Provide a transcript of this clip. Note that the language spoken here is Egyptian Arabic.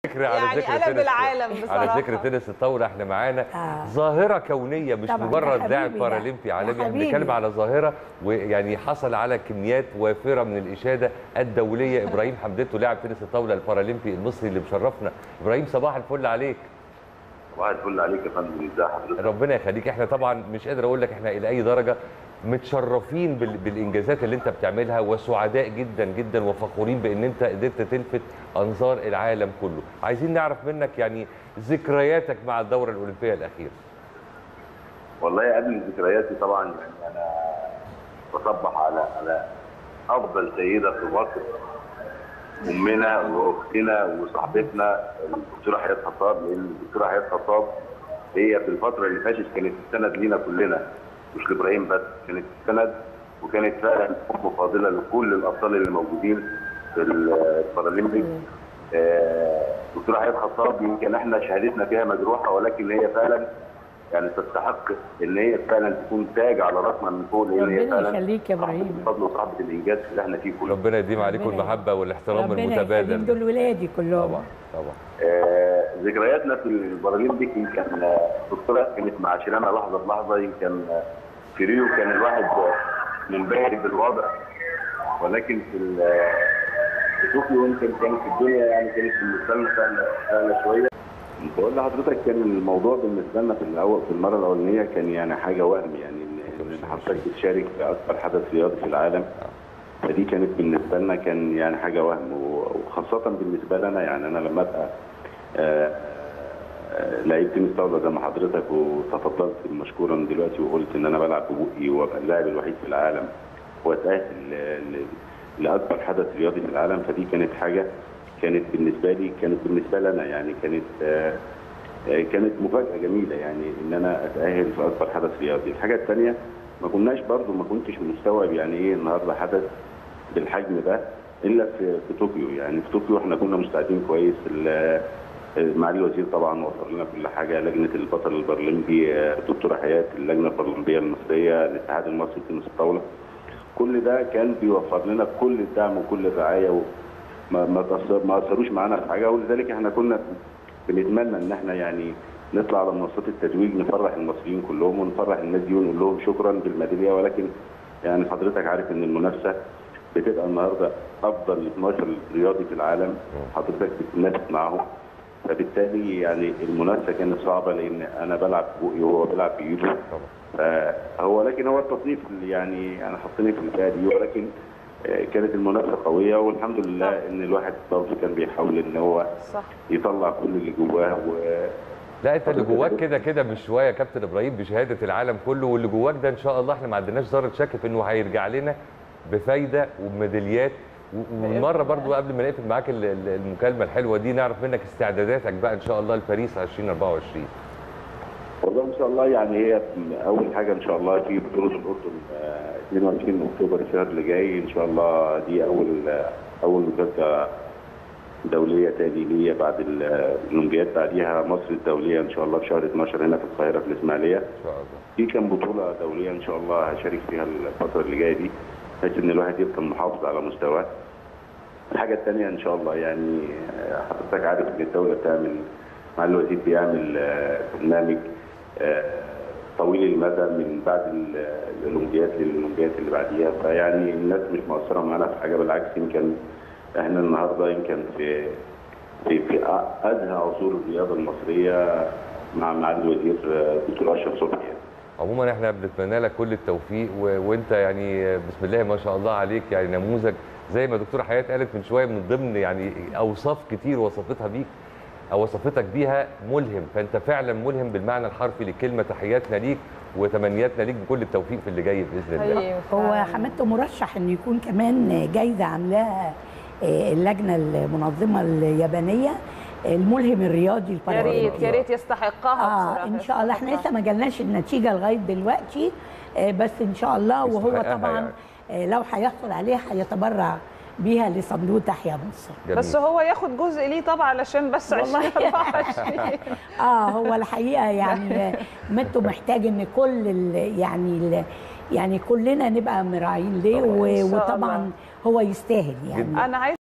فكرة على يعني ذكر قلب تنس- العالم بصراحة. على ذكر تنس الطاوله احنا معانا آه. ظاهره كونيه مش طبعاً، ده مجرد حبيبي لاعب ده. بارالمبي ده عالمي احنا حبيبي. بنتكلم على ظاهره ويعني حصل على كميات وافره من الاشاده الدوليه ابراهيم حمدتو لاعب تنس الطاوله البارالمبي المصري اللي مشرفنا ابراهيم صباح الفل عليك صباح الفل عليك يا فندم ازي حضرتك ربنا يخليك احنا طبعا مش قادر اقول لك احنا الى اي درجه متشرفين بال- بالانجازات اللي انت بتعملها وسعداء جدا جدا وفخورين بان انت قدرت تلفت انظار العالم كله عايزين نعرف منك يعني ذكرياتك مع الدوره الاولمبيه الاخيره والله قبل ذكرياتي طبعا يعني انا بصبح على على افضل سيده في مصر امنا واختنا وصاحبتنا الدكتوره حياه خطاب لان الدكتوره حياه خطاب هي في الفتره اللي فاتت كانت السند لينا كلنا مش لابراهيم بس كانت السند وكانت فعلا ام فاضله لكل الابطال اللي موجودين في البارالمبيك آه، الدكتوره حياه خطاب يمكن احنا شهادتنا فيها مجروحه ولكن هي فعلا يعني تستحق ان هي فعلا تكون تاج على راسنا من فوق لان هي ربنا فعلا يخليك يا إبراهيم. صاحبة الفضل وصاحبه الانجاز اللي احنا فيه كله ربنا يديم عليكم ربنا المحبه والاحترام ربنا يخليك المتبادل دول ولادي كلهم طبعا طبعا آه، ذكرياتنا في البارالمبيك يمكن آه، الدكتوره كانت معاشرانا لحظه بلحظه يمكن آه، في ريو كان الواحد آه، منبهر بالوضع ولكن في ال- آه، في طوكيو يمكن كانت الدنيا يعني كانت بالنسبه لنا سهله سهله شويه بقول لحضرتك كان الموضوع بالنسبه لنا في الاول في المره الاولانيه كان يعني حاجه وهم يعني ان إن حضرتك بتشارك في اكبر حدث رياضي في العالم فدي كانت بالنسبه لنا كان يعني حاجه وهم و- وخاصه بالنسبه لنا يعني انا لما ابقى آه، آه، لعيب تنس طاوله زي ما حضرتك وتفضلت مشكورا دلوقتي وقلت ان انا بلعب ببقي وابقى اللاعب الوحيد في العالم واتاهل ل- ل- لاكبر حدث رياضي في العالم فدي كانت حاجه كانت بالنسبه لي كانت بالنسبه لنا يعني كانت آه، آه، كانت مفاجاه جميله يعني ان انا اتاهل في اكبر حدث رياضي الحاجه الثانيه ما كناش برضو ما كنتش مستوعب يعني ايه النهارده حدث بالحجم ده الا في في طوكيو يعني في طوكيو احنا كنا مستعدين كويس ال- معالي الوزير طبعا وفر لنا كل حاجه لجنه البطل البرلمبي آه، الدكتوره حياه اللجنه البرلمبيه المصريه الاتحاد المصري لتنس الطاوله كل ده كان بيوفر لنا كل الدعم وكل الرعايه وما ما تأثر ما اثروش معانا في حاجه ولذلك احنا كنا بنتمنى ان احنا يعني نطلع على منصات التتويج نفرح المصريين كلهم ونفرح الناس دي ونقول لهم شكرا بالميداليه ولكن يعني حضرتك عارف ان المنافسه بتبقى النهارده افضل 12 رياضي في العالم حضرتك بتنافس معاهم فبالتالي يعني المنافسه كانت صعبه لان انا بلعب بوقي وهو بيلعب بايده طبعا فهو لكن هو التصنيف اللي يعني يعني حطني في الفئه دي ولكن آه، كانت المنافسه قويه والحمد لله ان الواحد برضه كان بيحاول ان هو صح يطلع كل اللي جواه و لا انت اللي جواك كده كده مش شويه يا كابتن ابراهيم بشهاده العالم كله واللي جواك ده ان شاء الله احنا ما عندناش ذره شك في انه هيرجع لنا بفايده وبميداليات و- والمره برضو قبل ما نقفل معاك ال- ال- المكالمه الحلوه دي نعرف منك استعداداتك بقى ان شاء الله لباريس 2024 والله ان شاء الله يعني هي اول حاجه ان شاء الله في بطوله الاردن آه، 22 اكتوبر الشهر اللي جاي ان شاء الله دي اول آه، اول مشاركه دوليه تاني ليا بعد ال- الاولمبياد بعديها مصر الدوليه ان شاء الله في شهر 12 هنا في القاهره في الاسماعيليه ان شاء الله في كام بطولة دولية إن شاء الله هشارك فيها الفترة اللي جاية دي بحيث إن الواحد يفضل محافظ على مستواه. الحاجة الثانية إن شاء الله يعني آه، حضرتك عارف إن الدولة بتعمل مع الوزير بيعمل آه، برنامج آه، طويل المدى من بعد ال- الأولمبياد للأولمبياد اللي بعديها فيعني الناس مش مقصرة معانا في حاجة بالعكس يمكن إحنا النهاردة يمكن في في في أزهى عصور الرياضة المصرية مع معالي الوزير آه، الدكتور أشرف صبحي يعني. عموما احنا بنتمنى لك كل التوفيق و... وانت يعني بسم الله ما شاء الله عليك يعني نموذج زي ما دكتوره حياه قالت من شويه من ضمن يعني اوصاف كتير وصفتها بيك او وصفتك بيها ملهم فانت فعلا ملهم بالمعنى الحرفي للكلمه تحياتنا ليك وتمنياتنا ليك بكل التوفيق في اللي جاي باذن الله حقيقي هو فعلاً. حمادته مرشح انه يكون كمان جايزه عاملاها آه، اللجنه المنظمه اليابانيه الملهم الرياضي يا البارالمبي ريت يا ريت يستحقها اه بصراحه ان شاء الله احنا لسه ما جالناش النتيجه لغايه دلوقتي آه، بس ان شاء الله وهو يستحقها طبعا يعني. آه، لو هيحصل عليها هيتبرع بيها لصندوق تحيا مصر جميل. بس هو ياخد جزء ليه طبعا علشان بس والله. 2024 اه هو الحقيقه يعني متو محتاج ان كل ال يعني ال يعني كلنا نبقى مراعيين ليه طبعاً. و- إن شاء وطبعا الله. هو يستاهل يعني جداً. انا عايز